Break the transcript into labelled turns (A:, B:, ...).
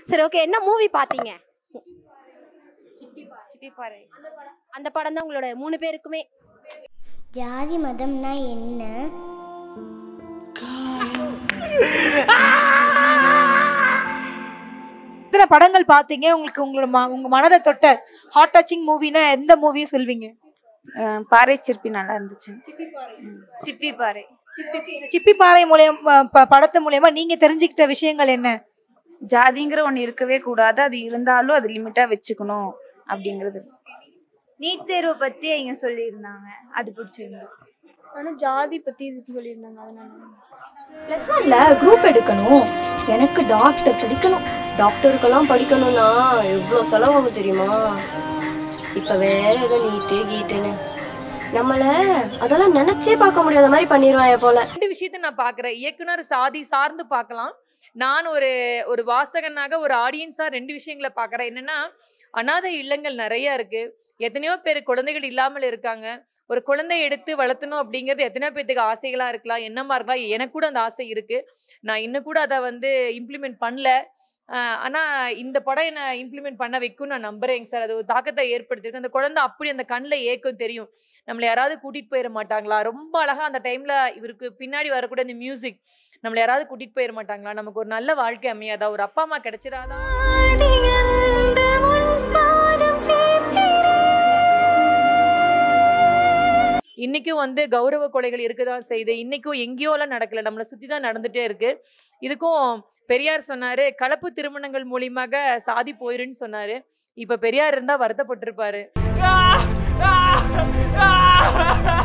A: சரி ஓகே என்ன மூவி பார்த்தீங்க சிப்பிப்பாறை அந்த படம் அந்த படம் தான் உங்களோட மூணு பேருக்குமே
B: ஜாதி மதம்னா என்ன
C: இத்தனை படங்கள் பார்த்தீங்க உங்களுக்கு உங்களோட ம- உங்க மனதை தொட்ட ஹார்ட் டச்சிங் மூவினா எந்த மூவியை சொல்வீங்க
D: அஹ் பாறை சிற்பி நல்லா இருந்துச்சு
E: சிப்பி பாறை
C: சிப்பி இந்த சிப்பி பாறை மூலியம் ப- படத்து மூலியமா நீங்க தெரிஞ்சுக்கிட்ட விஷயங்கள் என்ன
D: ஜாதிங்கிற ஒன்று இருக்கவே கூடாது அது இருந்தாலும் அது லிமிட்டா வச்சுக்கணும் அப்படிங்கிறது
E: நீட் தேர்வை பத்தி இங்க சொல்லியிருந்தாங்க அது பிடிச்சிருந்தது
F: ஆனால் ஜாதி பற்றி இது சொல்லியிருந்தாங்க அதனால
G: ப்ளஸ் ஒன்ல குரூப் எடுக்கணும் எனக்கு டாக்டர் படிக்கணும் டாக்டருக்கெல்லாம் படிக்கணும்னா எவ்வளோ செலவாகும் தெரியுமா இப்போ வேற ஏதோ நீட்டு கீட்டுன்னு நம்மள அதெல்லாம் நினைச்சே பார்க்க முடியாத மாதிரி பண்ணிடுவாங்க போல
H: ரெண்டு விஷயத்த நான் பார்க்குறேன் இயக்குனர் சாதி சார்ந்து பார்க்கலாம் நான் ஒரு ஒரு வாசகனாக ஒரு ஆடியன்ஸா ரெண்டு விஷயங்களை பார்க்குறேன் என்னன்னா அனாதை இல்லங்கள் நிறைய இருக்கு எத்தனையோ பேர் குழந்தைகள் இல்லாமல் இருக்காங்க ஒரு குழந்தை எடுத்து வளர்த்தணும் அப்படிங்கிறது எத்தனையோ பேர்த்துக்கு ஆசைகளா இருக்கலாம் என்னமா இருக்கலாம் எனக்கு கூட அந்த ஆசை இருக்கு நான் இன்னும் கூட அதை வந்து இம்ப்ளிமெண்ட் பண்ணல ஆஹ் ஆனா இந்த படம் என்ன இம்ப்ளிமெண்ட் பண்ண வைக்கும் நான் நம்புறேங்க சார் அது ஒரு தாக்கத்தை ஏற்படுத்திருக்கு அந்த குழந்தை அப்படி அந்த கண்ணில் ஏக்கம் தெரியும் நம்மளை யாராவது கூட்டிட்டு போயிட மாட்டாங்களா ரொம்ப அழகா அந்த டைம்ல இவருக்கு பின்னாடி வரக்கூடிய அந்த மியூசிக் நம்மளை யாராவது கூட்டிட்டு போயிட மாட்டாங்களா நமக்கு ஒரு நல்ல வாழ்க்கை அமையாதா ஒரு அப்பா அம்மா கிடைச்சிடாதா இன்னைக்கும் வந்து கௌரவ கொலைகள் இருக்கதான் செய்யுது இன்னைக்கும் எங்கேயோலாம் நடக்கல நம்மளை சுத்தி தான் நடந்துட்டே இருக்கு இதுக்கும் பெரியார் சொன்னாரு கலப்பு திருமணங்கள் மூலியமாக சாதி போயிருன்னு சொன்னாரு இப்ப பெரியார் இருந்தா வருத்தப்பட்டிருப்பாரு